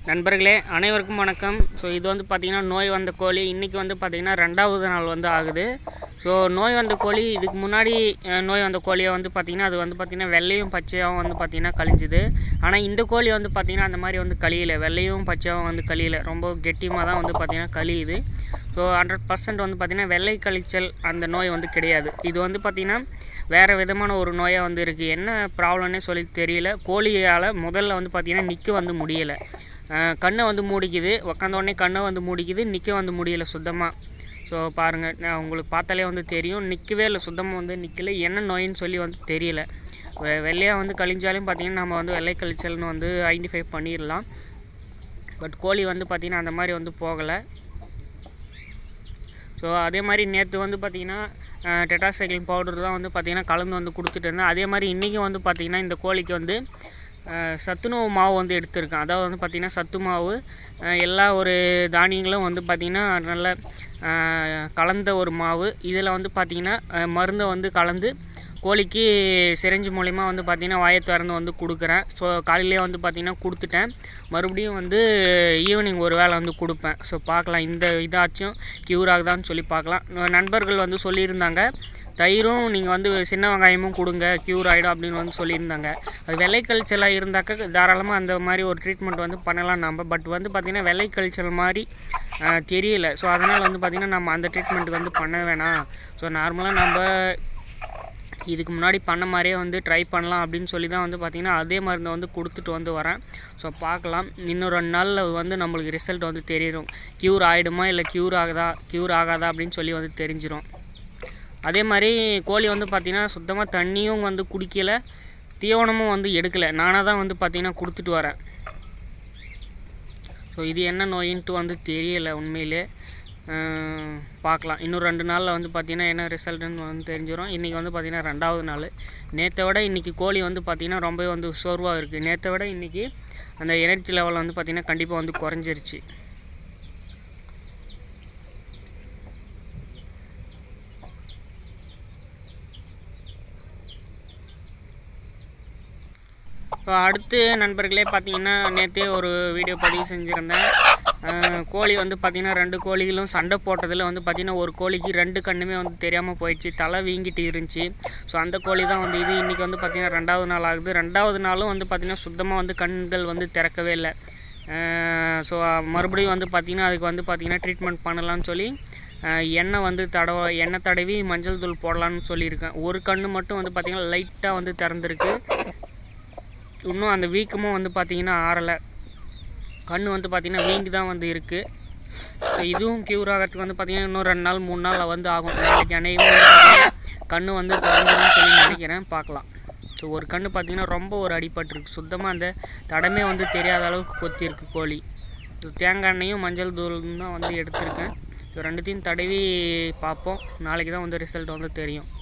நண்பர்களே அனைவருக்கும் வணக்கம் ஸோ இது வந்து பார்த்திங்கன்னா நோய் வந்த கோழி இன்றைக்கி வந்து பார்த்திங்கன்னா ரெண்டாவது நாள் வந்து ஆகுது ஸோ நோய் வந்த கோழி இதுக்கு முன்னாடி அஹ், நோய் வந்த கோழியை வந்து பார்த்திங்கன்னா அது வந்து பார்த்திங்கன்னா வெள்ளையும் பச்சையாகவும் வந்து பார்த்திங்கன்னா கழிஞ்சுது ஆனால் இந்த கோழி வந்து பார்த்திங்கன்னா அந்த மாதிரி வந்து கழியல வெள்ளையும் பச்சையாகவும் வந்து கழியல ரொம்ப கெட்டியமாக தான் வந்து பார்த்திங்கன்னா கழியுது ஸோ ஹண்ட்ரட் பர்சன்ட் வந்து பார்த்திங்கன்னா வெள்ளை கழிச்சல் அந்த நோய் வந்து கிடையாது இது வந்து பார்த்திங்கன்னா வேறு விதமான ஒரு நோயாக வந்து இருக்குது என்ன ப்ராப்ளம்னே சொல்லி தெரியல கோழியால் முதல்ல வந்து பார்த்திங்கன்னா நிற்க வந்து முடியலை அஹ் கண்ணை வந்து மூடிக்குது உக்காந்த உடனே கண்ணை வந்து மூடிக்குது நிற்க வந்து முடியல சுத்தமாக ஸோ பாருங்கள் நான் உங்களுக்கு பார்த்தாலே வந்து தெரியும் நிற்கவே இல்லை சுத்தமாக வந்து நிற்கல என்ன நோயின்னு சொல்லி வந்து தெரியல வெ வெள்ளையாக வந்து கழிஞ்சாலும் பார்த்திங்கன்னா நம்ம வந்து வெள்ளை கழிச்சல்னு வந்து ஐடென்டிஃபை பண்ணிடலாம் பட் கோழி வந்து பார்த்திங்கன்னா அந்த மாதிரி வந்து போகலை ஸோ அதே மாதிரி நேற்று வந்து பார்த்திங்கன்னா டெட்டாசைக்கிள் பவுடர் தான் வந்து பார்த்திங்கன்னா கலந்து வந்து கொடுத்துட்டு இருந்தேன் அதே மாதிரி இன்றைக்கி வந்து பார்த்திங்கன்னா இந்த கோழிக்கு வந்து அஹ், சத்துணவு மாவு வந்து எடுத்திருக்கேன் அதாவது வந்து பார்த்திங்கன்னா சத்து மாவு அஹ், எல்லா ஒரு தானியங்களும் வந்து பார்த்திங்கன்னா நல்ல அஹ், கலந்த ஒரு மாவு இதில் வந்து பார்த்திங்கன்னா அஹ், மருந்தை வந்து கலந்து கோழிக்கு சிரஞ்சு மூலிமா வந்து பார்த்திங்கன்னா வாயை திறந்து வந்து கொடுக்குறேன் ஸோ காலையிலே வந்து பார்த்திங்கன்னா கொடுத்துட்டேன் மறுபடியும் வந்து ஈவினிங் ஒரு வேளை வந்து கொடுப்பேன் ஸோ பார்க்கலாம் இந்த இதாச்சும் க்யூர் ஆகுதான்னு சொல்லி பார்க்கலாம் ந- நண்பர்கள் வந்து சொல்லியிருந்தாங்க தயிரும் நீங்கள் வந்து சின்ன வெங்காயமும் கொடுங்க க்யூர் ஆகிடும் அப்படின்னு வந்து சொல்லியிருந்தாங்க அது வெள்ளை கழிச்சலாக இருந்தாக்க தாராளமாக அந்த மாதிரி ஒரு ட்ரீட்மெண்ட் வந்து பண்ணலாம் நம்ம பட் வந்து பார்த்திங்கன்னா வெள்ளை கழிச்சல் மாதிரி ஆஹ், தெரியல ஸோ அதனால் வந்து பார்த்திங்கன்னா நம்ம அந்த ட்ரீட்மெண்ட் வந்து பண்ண வேணாம் ஸோ நார்மலாக நம்ம இதுக்கு முன்னாடி பண்ண மாதிரியே வந்து ட்ரை பண்ணலாம் அப்படின்னு சொல்லி தான் வந்து பார்த்திங்கன்னா அதே மருந்தை வந்து கொடுத்துட்டு வந்து வரேன் ஸோ பார்க்கலாம் இன்னும் ரெண்டு நாளில் வந்து நம்மளுக்கு ரிசல்ட் வந்து தெரியும் க்யூர் ஆகிடுமா இல்லை க்யூர் ஆகுதா க்யூர் ஆகாதா அப்படின்னு சொல்லி வந்து தெரிஞ்சிரும் அதே மாதிரி கோழி வந்து பார்த்திங்கன்னா சுத்தமாக தண்ணியும் வந்து குடிக்கலை தீவனமும் வந்து எடுக்கலை நானாக தான் வந்து பார்த்திங்கன்னா கொடுத்துட்டு வரேன் ஸோ இது என்ன நோயின்ட்டு வந்து தெரியலை உண்மையிலே அஹ் பார்க்கலாம் இன்னும் ரெண்டு நாளில் வந்து பார்த்திங்கன்னா என்ன ரிசல்ட்டுன்னு வந்து தெரிஞ்சிடும் இன்றைக்கி வந்து பார்த்திங்கன்னா ரெண்டாவது நாள் நேற்றை விட இன்றைக்கி கோழி வந்து பார்த்திங்கன்னா ரொம்பவே வந்து சோர்வாக இருக்குது நேற்றை விட இன்றைக்கி அந்த எனர்ஜி லெவல் வந்து பார்த்திங்கன்னா கண்டிப்பாக வந்து குறைஞ்சிருச்சு இப்போ அடுத்து நண்பர்களே பார்த்தீங்கன்னா நேற்றே ஒரு வீடியோ பதிவு செஞ்சுருந்தேன் அஹ் கோழி வந்து பார்த்திங்கன்னா ரெண்டு கோழிகளும் சண்டை போட்டதில் வந்து பார்த்திங்கன்னா ஒரு கோழிக்கு ரெண்டு கண்ணுமே வந்து தெரியாமல் போயிடுச்சு தலை வீங்கிட்டு இருந்துச்சு ஸோ அந்த கோழி தான் வந்து இது இன்றைக்கி வந்து பார்த்திங்கன்னா ரெண்டாவது நாள் ஆகுது ரெண்டாவது நாளும் வந்து பார்த்திங்கன்னா சுத்தமாக வந்து கண்கள் வந்து திறக்கவே இல்லை ஸோ மறுபடியும் வந்து பார்த்திங்கன்னா அதுக்கு வந்து பார்த்திங்கன்னா ட்ரீட்மெண்ட் பண்ணலாம்னு சொல்லி அஹ் எண்ணெய் வந்து தடவ எண்ணெய் தடவி மஞ்சள் தூள் போடலான்னு சொல்லியிருக்கேன் ஒரு கண்ணு மட்டும் வந்து பார்த்திங்கன்னா லைட்டாக வந்து திறந்துருக்கு இன்னும் அந்த வீக்கமும் வந்து பார்த்திங்கன்னா ஆறலை கண் வந்து பார்த்திங்கன்னா வீங்கி தான் வந்து இருக்குது இதுவும் க்யூர் ஆகிறதுக்கு வந்து பார்த்திங்கன்னா இன்னும் ரெண்டு நாள் மூணு நாள் வந்து ஆகும் நாளைக்கு அநேகமாக கண் வந்து திறந்துடும் சொல்லி நினைக்கிறேன் பார்க்கலாம் ஸோ ஒரு கண் பார்த்திங்கன்னா ரொம்ப ஒரு அடிபட்டிருக்கு சுத்தமாக அந்த தடமே வந்து தெரியாத அளவுக்கு கொத்திருக்கு கோழி ஸோ தேங்காய் எண்ணெயும் மஞ்சள் தூளும் தான் வந்து எடுத்திருக்கேன் ஸோ ரெண்டுத்தையும் தடவி பார்ப்போம் நாளைக்கு தான் வந்து ரிசல்ட் வந்து தெரியும்